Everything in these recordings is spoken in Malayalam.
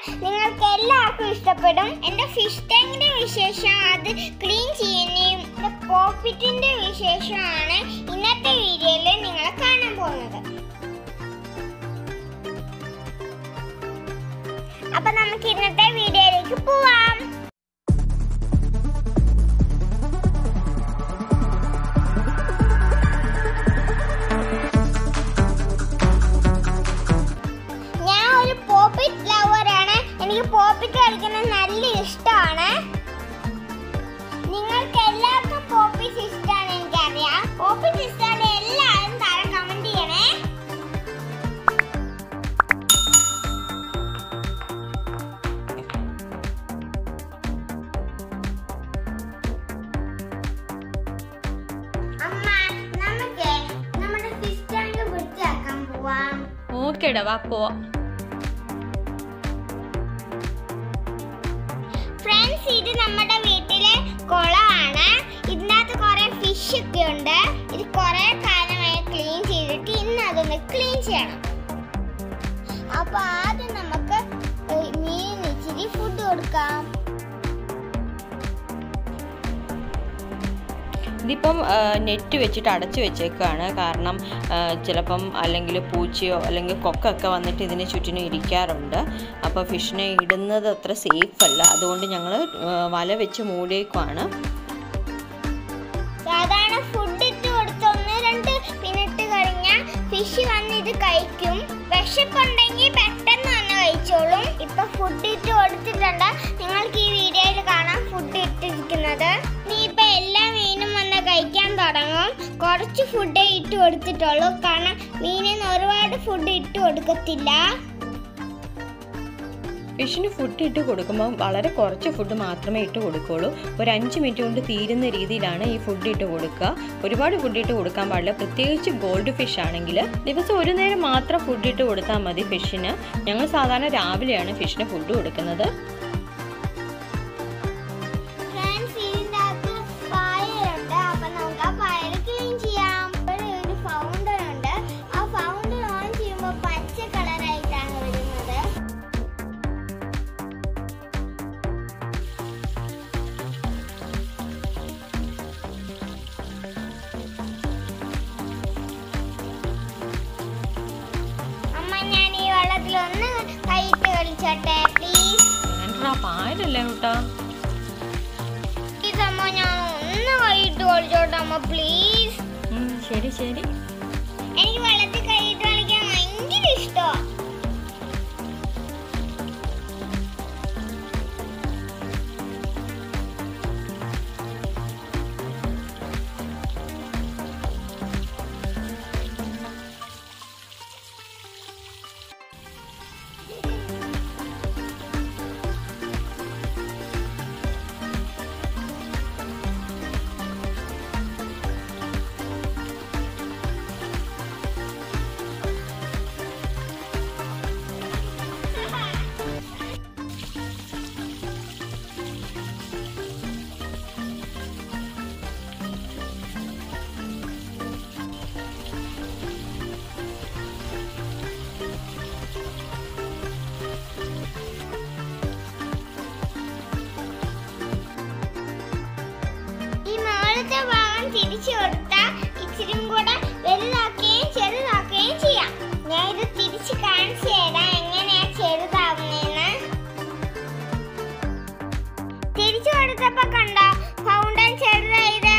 നിങ്ങൾക്ക് എല്ലാവർക്കും ഇഷ്ടപ്പെടും എൻ്റെ ഫിഷ് ടാങ്കിന്റെ വിശേഷം അത് ക്ലീൻ ചെയ്യുന്നതും എൻ്റെ പോപ്പിറ്റിന്റെ വിശേഷമാണ് ഇന്നത്തെ വീഡിയോയിൽ നിങ്ങൾ കാണാൻ പോകുന്നത് അപ്പൊ നമുക്ക് ഇന്നത്തെ വീഡിയോയിലേക്ക് പോവാം ഞാൻ ഒരു പോപ്പിറ്റ് ലവറാണ് എനിക്ക് പോപ്പിറ്റ് കളിക്കുന്നത് നല്ല ഇഷ്ടമാണ് നിങ്ങൾക്ക് എല്ലാവർക്കും പോപ്പിറ്റ് ഇഷ്ടമാണ് എനിക്കറിയാം പോപ്പിറ്റ് ഇഷ്ടമാണ് എല്ലാവരും താഴെ കമന്റ് ചെയ്യണേ അമ്മ നമുക്ക് നമ്മുടെ ഫിഷ് ടാങ്ക് വൃത്തിയാക്കാൻ പോവാം ഓക്കേടാ വാ പോവാം ഫ്രണ്ട്സ് ഇത് നമ്മുടെ വീട്ടിലെ കുളമാണ് ഇതിനകത്ത് കുറെ ഫിഷ് ഒക്കെ ഉണ്ട് ഇത് കുറെ കാലമായി ക്ലീൻ ചെയ്തിട്ട് ഇന്ന് അതൊന്ന് ക്ലീൻ ചെയ്യണം അപ്പൊ ആദ്യം നമുക്ക് ഏഹ്, മീൻ ഇച്ചിരി ഫുഡ് കൊടുക്കാം ഇതിപ്പം നെറ്റ് വെച്ചിട്ട് അടച്ചു വെച്ചേക്കാണ് കാരണം ആ, ചിലപ്പം അല്ലെങ്കിൽ പൂച്ചയോ അല്ലെങ്കിൽ കൊക്കൊക്കെ വന്നിട്ട് ഇതിന് ചുറ്റിനും ഇരിക്കാറുണ്ട് അപ്പോൾ ഫിഷിനെ ഇടുന്നത് അത്ര സേഫ് അല്ല അതുകൊണ്ട് ഞങ്ങൾ വല വെച്ച് മൂടിയേക്കുവാണ് സാധാരണ ഫുഡ് ഇട്ട് കൊടുത്ത് ഒന്ന് രണ്ട് മിനിറ്റ് കഴിഞ്ഞാൽ ഫിഷ് വന്ന് ഇത് കഴിക്കും വിശപ്പുണ്ടെങ്കിൽ പെട്ടെന്ന് തന്നെ കഴിച്ചോളും ഇപ്പൊ ഫുഡ് ഇട്ട് കൊടുത്തിട്ടുണ്ട് നിങ്ങൾക്ക് ഈ വീഡിയോയിൽ കാണാം ഫുഡ് ഇട്ടിരിക്കുന്നത് നീ ഇപ്പൊ എല്ലാ മീനും വന്ന് കഴിക്കാൻ തുടങ്ങും കുറച്ച് ഫുഡേ ഇട്ട് കൊടുത്തിട്ടുള്ളൂ കാരണം മീനിന് ഒരുപാട് ഫുഡ് ഇട്ട് കൊടുക്കത്തില്ല ഫിഷിന് ഫുഡ് ഇട്ട് കൊടുക്കുമ്പോൾ വളരെ കുറച്ച് ഫുഡ് മാത്രമേ ഇട്ട് കൊടുക്കുകയുള്ളൂ ഒരു അഞ്ച് മിനിറ്റ് കൊണ്ട് തീരുന്ന രീതിയിലാണ് ഈ ഫുഡ് ഇട്ട് കൊടുക്കുക ഒരുപാട് ഫുഡ് ഇട്ട് കൊടുക്കാൻ പാടില്ല പ്രത്യേകിച്ച് ഗോൾഡ് ഫിഷ് ആണെങ്കിൽ ദിവസം ഒരു നേരം മാത്രം ഫുഡ് ഇട്ട് കൊടുത്താൽ മതി ഫിഷിന് ഞങ്ങൾ സാധാരണ രാവിലെയാണ് ഫിഷിന് ഫുഡ് കൊടുക്കുന്നത് ഫ്രണ്ട്സ് ഇതിന്റെ അകത്ത് പായലുണ്ട് അപ്പൊ നമുക്ക് ആ പായൽ ക്ലീൻ ചെയ്യാം ഇവിടെ ഒരു ഫൗണ്ടർ ഉണ്ട് ആ ഫൗണ്ടർ ഓൺ ചെയ്യുമ്പോൾ പച്ച കളറായിട്ടാണ് വരുന്നത് അമ്മ ഞാൻ ഈ വെള്ളത്തിൽ ഒന്ന് കൈയിട്ട് കളിച്ചോട്ടെ പ്ലീസ് വേണ്ടാ പായലല്ലേ കൂട്ടാ പ്ലീസ് അമ്മ ഞാൻ ഒന്ന് കൈയിട്ട് കളിച്ചോട്ടെ അമ്മ പ്ലീസ് ഉം, ശരി ശരി എനിക്ക് വെള്ളത്തിൽ കൈയിട്ട് കളിക്കാൻ ഭയങ്കര ഇഷ്ടമാണ് ഈ മുകളിലത്തെ ഭാഗം തിരിച്ചു കൊടുത്താൽ ഇച്ചിരി കൂടെ വലുതാക്കുകയും ചെറുതാക്കുകയും ചെയ്യാം ഞാൻ ഇത് തിരിച്ച് കാണിച്ചു തരാം എങ്ങനെയാ ചെറുതാവുന്നതെന്ന് തിരിച്ചു കൊടുത്തപ്പോ കണ്ടോ ഫൗണ്ടൻ ചെറുതായത്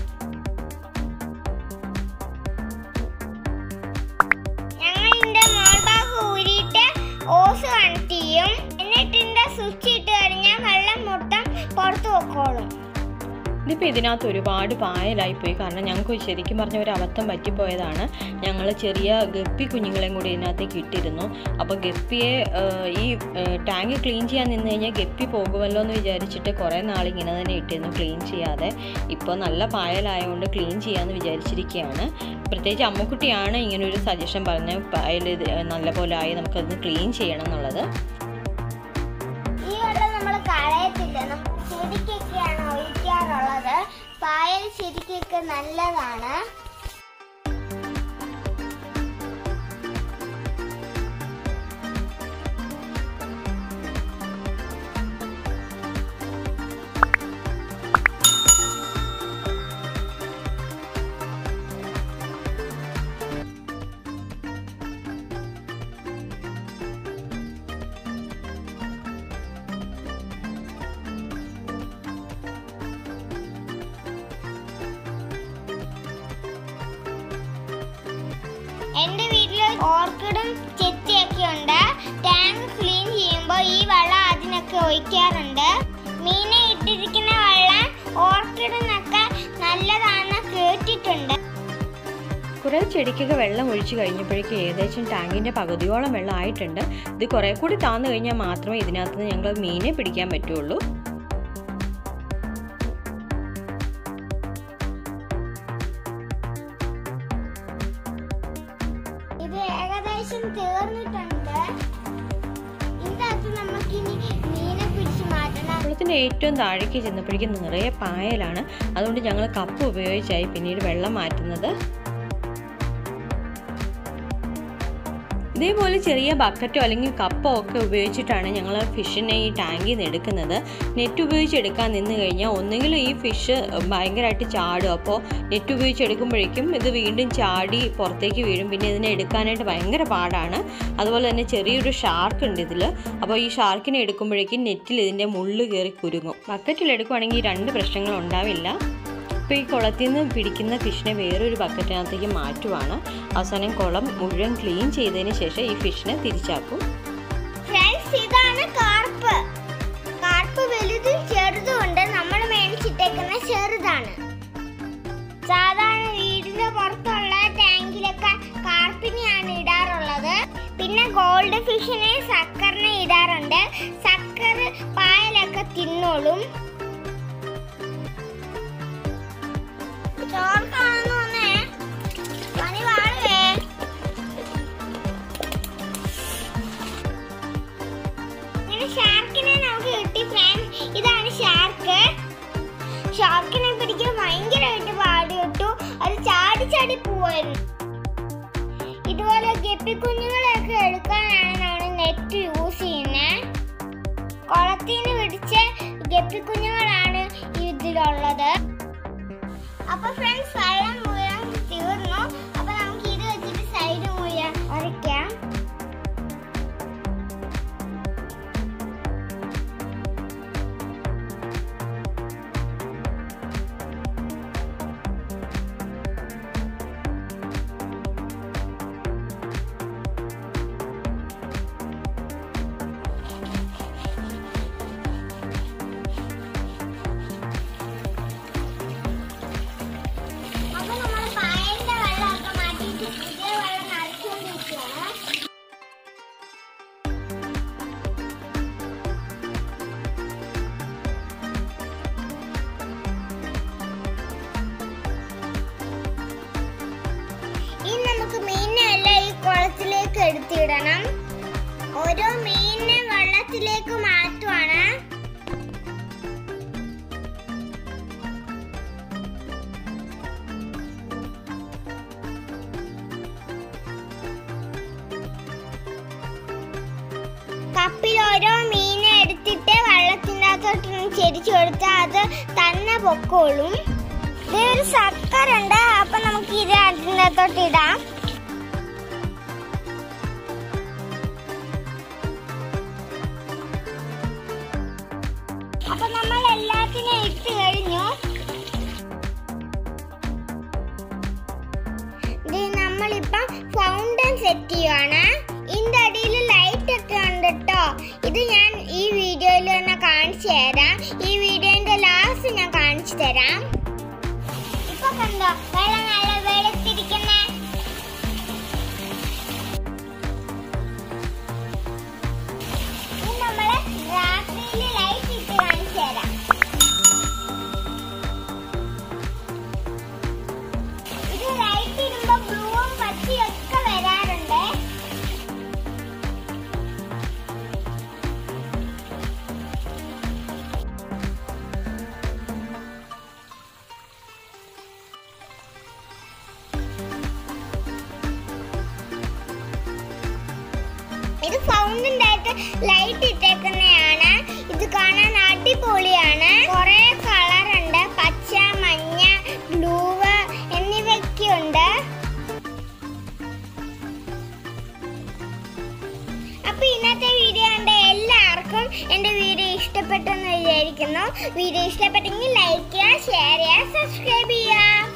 ഞങ്ങൾ ഇതിന്റെ മോൾഭാഗം ഊരിയിട്ട് ഓസ് കണക്ട് ചെയ്യും എന്നിട്ട് ഇതിന്റെ സ്വിച്ച് ഇട്ട് കഴിഞ്ഞാൽ വെള്ളം മൊത്തം പുറത്തു പൊക്കോളും ഇതിപ്പോൾ ഇതിനകത്ത് ഒരുപാട് പായലായി പോയി കാരണം ഞങ്ങൾക്ക് ശരിക്കും പറഞ്ഞ ഒരു അബദ്ധം പറ്റിപ്പോയതാണ് ഞങ്ങൾ ചെറിയ ഗപ്പി കുഞ്ഞുങ്ങളെയും കൂടി ഇതിനകത്തേക്ക് ഇട്ടിരുന്നു അപ്പോൾ ഗപ്പിയെ ആ, ഈ ടാങ്ക് ക്ലീൻ ചെയ്യാൻ നിന്ന് കഴിഞ്ഞാൽ ഗപ്പി പോകുമല്ലോ എന്ന് വിചാരിച്ചിട്ട് കുറേ നാൾ ഇങ്ങനെ തന്നെ ഇട്ടിരുന്നു ക്ലീൻ ചെയ്യാതെ ഇപ്പോൾ നല്ല പായലായതുകൊണ്ട് ക്ലീൻ ചെയ്യാമെന്ന് വിചാരിച്ചിരിക്കുകയാണ് പ്രത്യേകിച്ച് അമ്മുക്കുട്ടിയാണ് ഇങ്ങനെ ഒരു സജഷൻ പറഞ്ഞ് പായൽ ഇത് നല്ലപോലെ ആയി നമുക്കത് ക്ലീൻ ചെയ്യണം എന്നുള്ളത് ഈ വെള്ളം നമ്മൾ കളയത്തില്ല നമ്മൾ ചെടിക്കൊക്കെയാണ് ഒഴിക്കാറുള്ളത് പായൽ ചെടിക്കൊക്കെ നല്ലതാണ് എൻ്റെ വീട്ടിൽ ഓർക്കിഡും ചെത്തിയൊക്കെ ഉണ്ട് ടാങ്ക് ക്ലീൻ ചെയ്യുമ്പോൾ ഈ വെള്ളം അതിനൊക്കെ ഒഴിക്കാറുണ്ട് മീനെ ഇട്ടിരിക്കുന്ന വെള്ളം ഓർക്കിഡിനൊക്കെ നല്ലതാണെന്ന് കേട്ടിട്ടുണ്ട് കുറേ ചെടിക്കൊക്കെ വെള്ളം ഒഴിച്ച് കഴിഞ്ഞപ്പോഴേക്കും ഏകദേശം ടാങ്കിൻ്റെ പകുതിയോളം വെള്ളം ആയിട്ടുണ്ട് ഇത് കുറേ കൂടി താന്നു കഴിഞ്ഞാൽ മാത്രമേ ഇതിനകത്ത് നിന്ന് ഞങ്ങൾ മീനെ പിടിക്കാൻ പറ്റുള്ളൂ ഇത് ഏകദേശം തീർന്നിട്ടുണ്ട് ഇതിനകത്ത് നമുക്കിനി മീനെ പിടിച്ച് മാറ്റണം കുളത്തിൻ്റെ ഏറ്റവും താഴേക്ക് ചെന്നപ്പോഴേക്കും നിറയെ പായലാണ് അതുകൊണ്ട് ഞങ്ങൾ കപ്പ് ഉപയോഗിച്ചായി പിന്നീട് വെള്ളം മാറ്റുന്നത് ഇതേപോലെ ചെറിയ ബക്കറ്റോ അല്ലെങ്കിൽ കപ്പോ ഒക്കെ ഉപയോഗിച്ചിട്ടാണ് ഞങ്ങൾ ഫിഷിനെ ഈ ടാങ്കിൽ നിന്ന് എടുക്കുന്നത് നെറ്റ് ഉപയോഗിച്ച് എടുക്കാൻ നിന്ന് കഴിഞ്ഞാൽ ഒന്നുകിൽ ഈ ഫിഷ് ഭയങ്കരമായിട്ട് ചാടും അപ്പോൾ നെറ്റ് ഉപയോഗിച്ച് എടുക്കുമ്പോഴേക്കും ഇത് വീണ്ടും ചാടി പുറത്തേക്ക് വീഴും പിന്നെ ഇതിനെ എടുക്കാനായിട്ട് ഭയങ്കര പാടാണ് അതുപോലെ തന്നെ ചെറിയൊരു ഷാർക്ക് ഉണ്ട് ഇതിൽ അപ്പോൾ ഈ ഷാർക്കിനെ എടുക്കുമ്പോഴേക്കും നെറ്റിൽ ഇതിൻ്റെ മുള്ള് കയറി കുരുങ്ങും ബക്കറ്റിൽ എടുക്കുവാണെങ്കിൽ ഈ രണ്ട് പ്രശ്നങ്ങൾ ഉണ്ടാവില്ല ഇപ്പോൾ ഈ കുളത്തിൽ നിന്ന് പിടിക്കുന്ന ഫിഷിനെ വേറൊരു ബക്കറ്റിനകത്തേക്ക് മാറ്റുവാണ് അവസാനം കുളം മുഴുവൻ ക്ലീൻ ചെയ്തതിന് ശേഷം ഈ ഫിഷിനെ തിരിച്ചാക്കും ഫ്രണ്ട്സ് ഇതാണ് കാർപ്പ് കാർപ്പ് വലുതും ചെറുതും ഉണ്ട് നമ്മൾ മേടിച്ചിട്ടേക്കുന്ന ചെറുതാണ് സാധാരണ വീടിന്റെ പുറത്തുള്ള ടാങ്കിലൊക്കെ കാർപ്പിനെയാണ് ഇടാറുള്ളത് പിന്നെ ഗോൾഡ് ഫിഷിനെ സക്കറിനെ ഇടാറുണ്ട് സക്കർ പായലൊക്കെ തിന്നോളും ചോർക്കാണെന്ന് തോന്നേ പനി വാഴുവേ ഇങ്ങനെ ഷാർക്കിനെ നമുക്ക് കിട്ടി ഫ്രണ്ട്സ് ഇതാണ് ഷാർക്ക് ഷാർക്കിനെ പിടിക്കാൻ ഭയങ്കരമായിട്ട് പാടി കിട്ടു അത് ചാടി ചാടി പോവായിരുന്നു ഇതുപോലെ ഗപ്പി കുഞ്ഞുങ്ങളെയൊക്കെ എടുക്കാനാണ് നമ്മൾ നെറ്റ് യൂസ് ചെയ്യുന്നത് കുളത്തിൽ നിന്ന് പിടിച്ച ഗപ്പി കുഞ്ഞുങ്ങളാണ് ഇതിലുള്ളത് അപ്പൊ ഫ്രണ്ട്സ് വെള്ളം മുഴുവൻ തീർന്നു അപ്പൊ നമുക്ക് ഇത് വെച്ചിട്ട് സൈഡ് മുഴുവൻ ഉരയ്ക്കാം അപ്പൊ നമ്മൾ പായലിന്റെ വെള്ളമൊക്കെ മാറ്റിയിട്ട് പുതിയ വെള്ളം നിറച്ചുകൊണ്ടിരിക്കുകയാണ് ഇനി നമുക്ക് മീനെല്ലാം ഈ കുളത്തിലേക്ക് എടുത്തിടണം ഓരോ മീനിനെ വെള്ളത്തിലേക്ക് മാറ്റുവാണ് കപ്പിൽ ഓരോ മീനെ എടുത്തിട്ട് വെള്ളത്തിൻ്റെ അകത്തോട്ട് ചെരിച്ചു കൊടുത്താൽ അത് തന്നെ പൊക്കോളും ഇതൊരു സക്കറുണ്ട് അപ്പൊ നമുക്ക് ഇത് അതിൻ്റെ അകത്തോട്ട് ഇടാം അപ്പൊ നമ്മൾ എല്ലാത്തിനും ഇട്ട് കഴിഞ്ഞു ഇത് നമ്മളിപ്പം ഫൗണ്ടൻ സെറ്റ് ചെയ്യുവാണ് ഇതിന്റെ അടിയിൽ ലൈറ്റ് ഒക്കെ ഉണ്ട് കേട്ടോ ഇത് ഞാൻ ഈ വീഡിയോയിൽ തന്നെ കാണിച്ചു തരാം ഈ വീഡിയോന്റെ ലാസ്റ്റ് ഞാൻ കാണിച്ചു തരാം ഇപ്പൊ കണ്ടോ വെള്ളം നല്ല വെളുത്തിരിക്കുന്നേ ഇനി നമ്മള് രാത്രിയിൽ ലൈറ്റ് ഇട്ട് കാണിച്ചു തരാം ഇത് ലൈറ്റ് ഇടുമ്പോ ബ്ലൂവും പച്ചയും ഒക്കെ വരാറുണ്ട് ഇത് ഫൗണ്ടിന്റെ ആയിട്ട് ലൈറ്റ് ഇട്ടേക്കുന്നതാണ് ഇത് കാണാൻ അടിപൊളിയാണ് കുറെ കളർ ഉണ്ട് പച്ച മഞ്ഞ ബ്ലൂവ് എന്നിവയൊക്കെ ഉണ്ട് അപ്പൊ ഇന്നത്തെ വീഡിയോ കണ്ട എല്ലാവർക്കും എന്റെ വീഡിയോ ഇഷ്ടപ്പെട്ടെന്ന് വിചാരിക്കുന്നു വീഡിയോ ഇഷ്ടപ്പെട്ടെങ്കിൽ ലൈക്ക് ചെയ്യുക ഷെയർ ചെയ്യുക സബ്സ്ക്രൈബ് ചെയ്യുക